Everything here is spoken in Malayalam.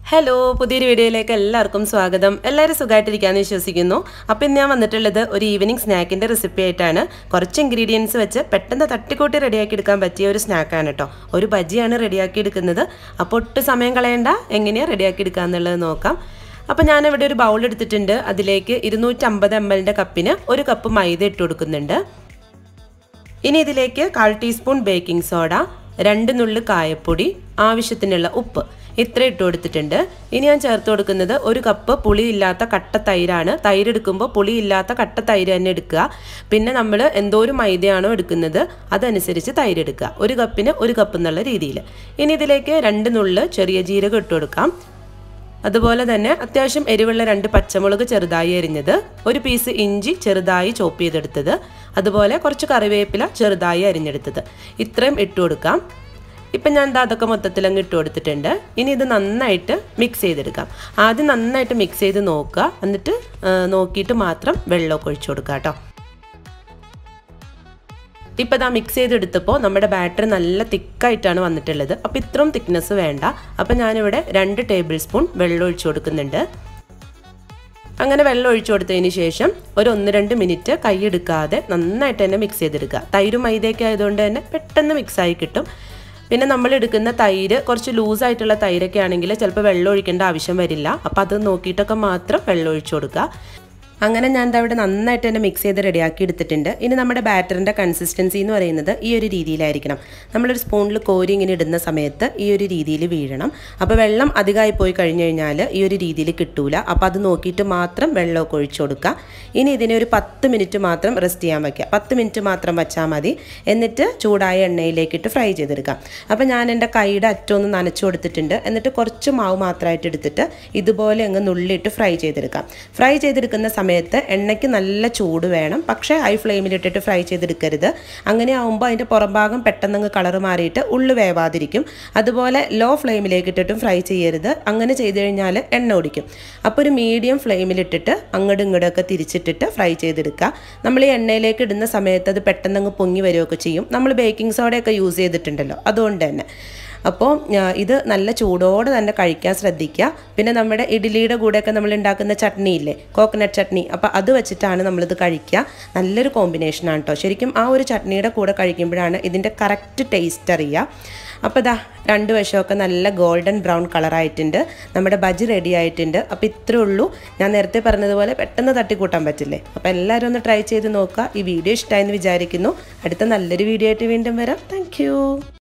ഹലോ പുതിയൊരു വീഡിയോയിലേക്ക് എല്ലാവർക്കും സ്വാഗതം എല്ലാവരും സുഖമായിട്ടിരിക്കാമെന്ന് വിശ്വസിക്കുന്നു അപ്പോൾ ഇന്ന് ഞാൻ വന്നിട്ടുള്ളത് ഒരു ഈവനിങ് സ്നാക്കിൻ്റെ റെസിപ്പി ആയിട്ടാണ് കുറച്ച് ഇൻഗ്രീഡിയൻസ് വെച്ച് പെട്ടെന്ന് തട്ടിക്കൂട്ടി റെഡിയാക്കി എടുക്കാൻ പറ്റിയ ഒരു സ്നാക്കാണ് കേട്ടോ ഒരു ബജിയാണ് റെഡിയാക്കി എടുക്കുന്നത് അപ്പോൾ ഒട്ടും സമയം കളയണ്ട എങ്ങനെയാണ് റെഡിയാക്കി എടുക്കുക എന്നുള്ളത് നോക്കാം അപ്പോൾ ഞാനിവിടെ ഒരു ബൗൾ എടുത്തിട്ടുണ്ട് അതിലേക്ക് ഇരുന്നൂറ്റമ്പത് എം എല്ലിൻ്റെ കപ്പിന് ഒരു കപ്പ് മൈദ ഇട്ട് കൊടുക്കുന്നുണ്ട് ഇനി ഇതിലേക്ക് കാൽ ടീസ്പൂൺ ബേക്കിംഗ് സോഡ രണ്ട് നുള്ളു കായപ്പൊടി ആവശ്യത്തിനുള്ള ഉപ്പ് ഇത്ര ഇട്ട് കൊടുത്തിട്ടുണ്ട് ഇനി ഞാൻ ചേർത്ത് കൊടുക്കുന്നത് ഒരു കപ്പ് പുളിയില്ലാത്ത കട്ട തൈരാണ് തൈര് എടുക്കുമ്പോൾ പുളിയില്ലാത്ത കട്ട തൈര് തന്നെ എടുക്കുക പിന്നെ നമ്മൾ എന്തോരം മൈദയാണോ എടുക്കുന്നത് അതനുസരിച്ച് തൈര് എടുക്കുക ഒരു കപ്പിന് ഒരു കപ്പ് എന്നുള്ള രീതിയിൽ ഇനി ഇതിലേക്ക് രണ്ട് നുള്ള് ചെറിയ ജീരകം ഇട്ട് കൊടുക്കാം അതുപോലെ തന്നെ അത്യാവശ്യം എരിവുള്ള രണ്ട് പച്ചമുളക് ചെറുതായി എരിഞ്ഞത് ഒരു പീസ് ഇഞ്ചി ചെറുതായി ചോപ്പ് ചെയ്തെടുത്തത് അതുപോലെ കുറച്ച് കറിവേപ്പില ചെറുതായി അരിഞ്ഞെടുത്തത് ഇത്രയും ഇട്ട് കൊടുക്കാം ഇപ്പം ഞാൻ എന്താ അതൊക്കെ മൊത്തത്തിൽ അങ്ങ് ഇട്ട് കൊടുത്തിട്ടുണ്ട് ഇനി ഇത് നന്നായിട്ട് മിക്സ് ചെയ്തെടുക്കാം ആദ്യം നന്നായിട്ട് മിക്സ് ചെയ്ത് നോക്കുക എന്നിട്ട് നോക്കിയിട്ട് മാത്രം വെള്ളമൊക്കെ ഒഴിച്ചു കൊടുക്കുക കേട്ടോ ഇപ്പോൾ ഇതാ മിക്സ് ചെയ്തെടുത്തപ്പോൾ നമ്മുടെ ബാറ്ററി നല്ല തിക്കായിട്ടാണ് വന്നിട്ടുള്ളത് അപ്പോൾ ഇത്രയും തിക്നെസ് വേണ്ട അപ്പോൾ ഞാനിവിടെ രണ്ട് ടേബിൾ സ്പൂൺ വെള്ളം ഒഴിച്ചു കൊടുക്കുന്നുണ്ട് അങ്ങനെ വെള്ളം ഒഴിച്ചു കൊടുത്തതിന് ശേഷം ഒരു ഒന്ന് രണ്ട് മിനിറ്റ് കൈയെടുക്കാതെ നന്നായിട്ട് തന്നെ മിക്സ് ചെയ്തെടുക്കുക തൈരും മൈദയൊക്കെ ആയതുകൊണ്ട് തന്നെ പെട്ടെന്ന് മിക്സായി കിട്ടും പിന്നെ നമ്മൾ എടുക്കുന്ന തൈര് കുറച്ച് ലൂസായിട്ടുള്ള തൈരൊക്കെ ആണെങ്കിൽ ചിലപ്പോൾ വെള്ളം ഒഴിക്കേണ്ട ആവശ്യം വരില്ല അപ്പോൾ അത് നോക്കിയിട്ടൊക്കെ മാത്രം വെള്ളം ഒഴിച്ചു കൊടുക്കുക അങ്ങനെ ഞാൻ എന്താ ഇവിടെ നന്നായിട്ട് തന്നെ മിക്സ് ചെയ്ത് റെഡിയാക്കി എടുത്തിട്ടുണ്ട് ഇനി നമ്മുടെ ബാറ്ററിൻ്റെ കൺസിസ്റ്റൻസി എന്ന് പറയുന്നത് ഈ ഒരു രീതിയിലായിരിക്കണം നമ്മളൊരു സ്പൂണിൽ കോരി ഇങ്ങനെ ഇടുന്ന സമയത്ത് ഈ ഒരു രീതിയിൽ വീഴണം അപ്പോൾ വെള്ളം അധികമായി പോയി കഴിഞ്ഞ് കഴിഞ്ഞാൽ ഈ ഒരു രീതിയിൽ കിട്ടൂല അപ്പോൾ അത് നോക്കിയിട്ട് മാത്രം വെള്ളമൊക്കെ ഒഴിച്ചു കൊടുക്കുക ഇനി ഇതിനെ ഒരു പത്ത് മിനിറ്റ് മാത്രം റെസ്റ്റ് ചെയ്യാൻ വയ്ക്കുക പത്ത് മിനിറ്റ് മാത്രം വെച്ചാൽ മതി എന്നിട്ട് ചൂടായ എണ്ണയിലേക്കിട്ട് ഫ്രൈ ചെയ്തെടുക്കാം അപ്പോൾ ഞാൻ എൻ്റെ കൈയുടെ അറ്റം ഒന്ന് നനച്ചു കൊടുത്തിട്ടുണ്ട് എന്നിട്ട് കുറച്ച് മാവ് മാത്രമായിട്ട് എടുത്തിട്ട് ഇതുപോലെ അങ്ങ് നുള്ളിയിട്ട് ഫ്രൈ ചെയ്തെടുക്കാം ഫ്രൈ ചെയ്തെടുക്കുന്ന സമയത്ത് എണ്ണയ്ക്ക് നല്ല ചൂട് വേണം പക്ഷേ ഹൈ ഫ്ലെയിമിലിട്ടിട്ട് ഫ്രൈ ചെയ്തെടുക്കരുത് അങ്ങനെ ആകുമ്പോൾ അതിൻ്റെ പുറംഭാഗം പെട്ടെന്ന് കളർ മാറിയിട്ട് ഉള്ളു വേവാതിരിക്കും അതുപോലെ ലോ ഫ്ലെയിമിലേക്ക് ഇട്ടിട്ടും ഫ്രൈ ചെയ്യരുത് അങ്ങനെ ചെയ്ത് കഴിഞ്ഞാൽ എണ്ണ ഒടിക്കും അപ്പോൾ ഒരു മീഡിയം ഫ്ലെയിമിലിട്ടിട്ട് അങ്ങോട്ടും ഇങ്ങോട്ടൊക്കെ തിരിച്ചിട്ടിട്ട് ഫ്രൈ ചെയ്തെടുക്കുക നമ്മൾ ഈ എണ്ണയിലേക്ക് ഇടുന്ന സമയത്ത് അത് പെട്ടെന്ന് അങ്ങ് പൊങ്ങി വരികയൊക്കെ ചെയ്യും നമ്മൾ ബേക്കിംഗ് സോഡയൊക്കെ യൂസ് ചെയ്തിട്ടുണ്ടല്ലോ അതുകൊണ്ട് തന്നെ അപ്പോൾ ഇത് നല്ല ചൂടോടെ തന്നെ കഴിക്കാൻ ശ്രദ്ധിക്കുക പിന്നെ നമ്മുടെ ഇഡ്ഡലിയുടെ കൂടെയൊക്കെ നമ്മൾ ഉണ്ടാക്കുന്ന ചട്നി ഇല്ലേ കോക്കനട്ട് ചട്നി അപ്പോൾ അത് വെച്ചിട്ടാണ് നമ്മളിത് കഴിക്കുക നല്ലൊരു കോമ്പിനേഷനാണ് കേട്ടോ ശരിക്കും ആ ഒരു ചട്നിയുടെ കൂടെ കഴിക്കുമ്പോഴാണ് ഇതിൻ്റെ കറക്റ്റ് ടേസ്റ്റ് അറിയുക അപ്പോൾ ഇതാ രണ്ട് വശമൊക്കെ നല്ല ഗോൾഡൻ ബ്രൗൺ കളറായിട്ടുണ്ട് നമ്മുടെ ബജി റെഡി ആയിട്ടുണ്ട് അപ്പോൾ ഇത്രേ ഉള്ളൂ ഞാൻ നേരത്തെ പറഞ്ഞതുപോലെ പെട്ടെന്ന് തട്ടിക്കൂട്ടാൻ പറ്റില്ലേ അപ്പോൾ എല്ലാവരും ഒന്ന് ട്രൈ ചെയ്ത് നോക്കുക ഈ വീഡിയോ ഇഷ്ടമായെന്ന് വിചാരിക്കുന്നു അടുത്ത നല്ലൊരു വീഡിയോ ആയിട്ട് വീണ്ടും വരാം താങ്ക്